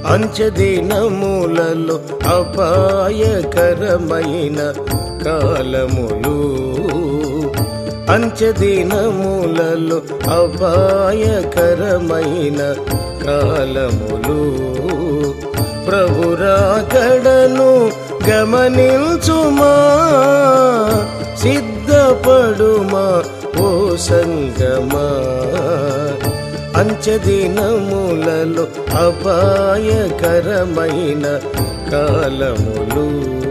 అంచదినములలో అపాయకరమైన కాలములు అంచదినములలో అపాయకరమైన కాలములు ప్రభురాకడను గమనించుమా సిద్ధపడుమా ఓ సంగమా అంచదినములలో అపాయకరమైన కాలములు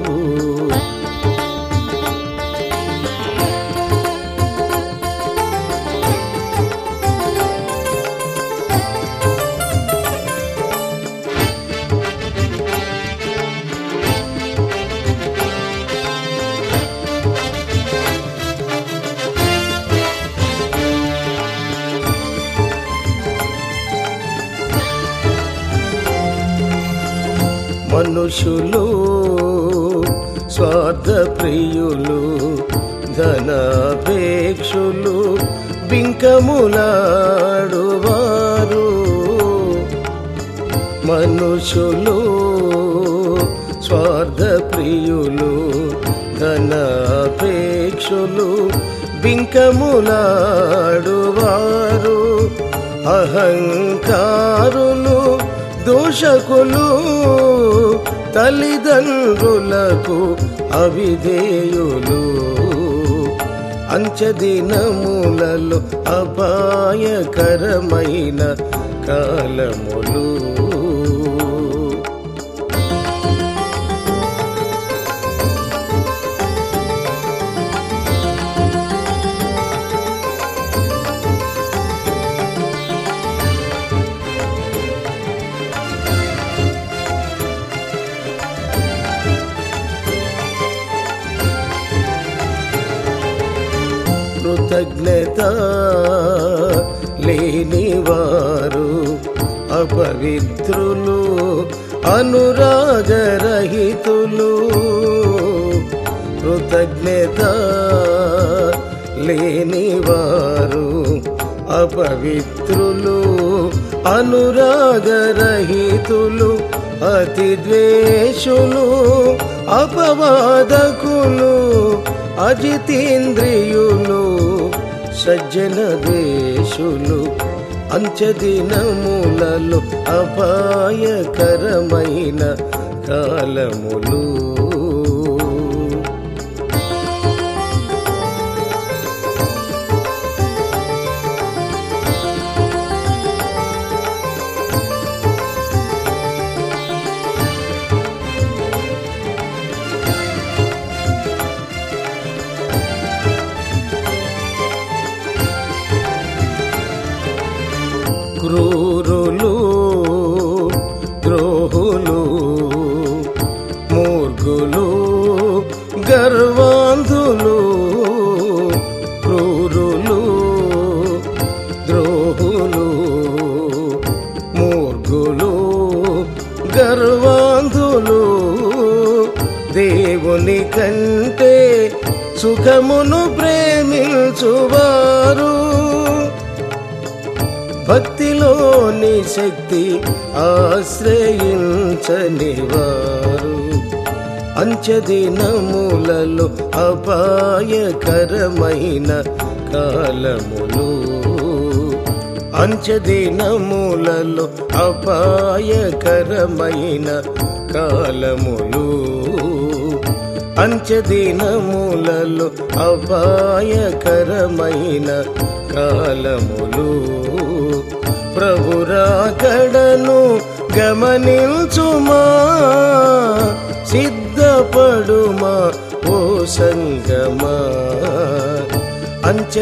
మనుషులు స్వార్థ ప్రియులు ధనాపేక్షులు బింకములాడువారు మనుషులు స్వార్థ ప్రియులు ధనాపేక్షులు బింకములాడువారు అహంకారులు దూషకులు తల్లిదండ్రులకు అవిధేయులు అంచదినములలో అపాయకరమైన కాలములు కృతజ్ఞత లేనివారు అపవిత్రులు అనురాగరహితులు కృతజ్ఞత లేనివారు అపవిత్రులు అనురాగరహితులు అతి ద్వేషులు అపవాదకులు అజితేంద్రియులు సజ్జన ద్వేషులు అంచదినములలో అపాయకరమైన కాలములు క్రూరులు ద్రోహులు మూర్ఖులు గర్వాంధులు క్రూరులు ద్రోహులు మూర్ఖులు గర్వాంధులు దేవుని కంటే సుఖమును ప్రేమించువారు భక్తిలోని శక్తి ఆశ్రయించని వారు అంచదినములలో అపాయకరమైన కాలములు అంచదినములలో అపాయకరమైన కాలములు అంచదినములలో అపాయకరమైన కాలములు ప్రభురాకడను గమనించుమా సిద్ధపడుమా ఓ సంగమా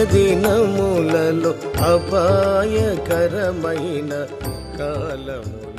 అంచదినములలో అపాయకరమైన కాలములు